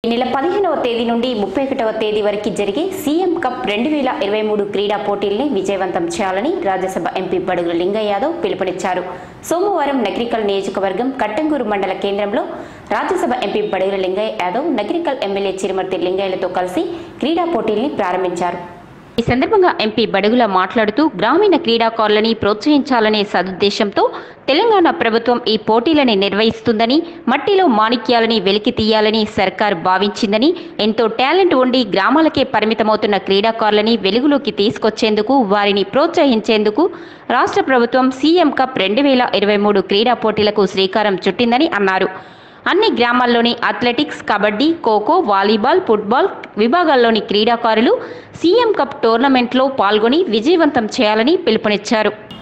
ఈ నెల పదిహేనవ తేదీ నుండి ముప్పై ఒకటవ తేదీ వరకు జరిగే సీఎం కప్ రెండు వేల ఇరవై మూడు క్రీడా పోటీల్ని విజయవంతం చేయాలని రాజ్యసభ ఎంపీ బడుగుల లింగయ్య యాదవ్ పిలుపునిచ్చారు సోమవారం నగరికల్ నియోజకవర్గం కట్టంగూరు మండల కేంద్రంలో రాజ్యసభ ఎంపీ బడుగుల లింగయ్య యాదవ్ నగరికల్ ఎమ్మెల్యే చిరుమర్తి లింగయ్యలతో కలిసి క్రీడా పోటీల్ని ప్రారంభించారు ఈ సందర్భంగా ఎంపీ బడుగుల మాట్లాడుతూ గ్రామీణ క్రీడాకారులని ప్రోత్సహించాలనే సదుద్దేశంతో తెలంగాణ ప్రభుత్వం ఈ పోటీలని నిర్వహిస్తుందని మట్టిలో మాణిక్యాలని వెలికి తీయాలని సర్కార్ భావించిందని ఎంతో టాలెంట్ ఉండి గ్రామాలకే పరిమితమవుతున్న క్రీడాకారులని వెలుగులోకి తీసుకొచ్చేందుకు వారిని ప్రోత్సహించేందుకు రాష్ట్ర ప్రభుత్వం సీఎం కప్ రెండు వేల ఇరవై మూడు క్రీడా పోటీలకు శ్రీకారం చుట్టిందని అన్నారు అన్ని గ్రామాల్లోని athletics kabaddi kho kho volleyball football విభాగాల్లోని క్రీడాకారులు సీఎం కప్ టోర్నమెంట్లో పాల్గొని విజయవంతం చేయాలని పిలుపునిచ్చారు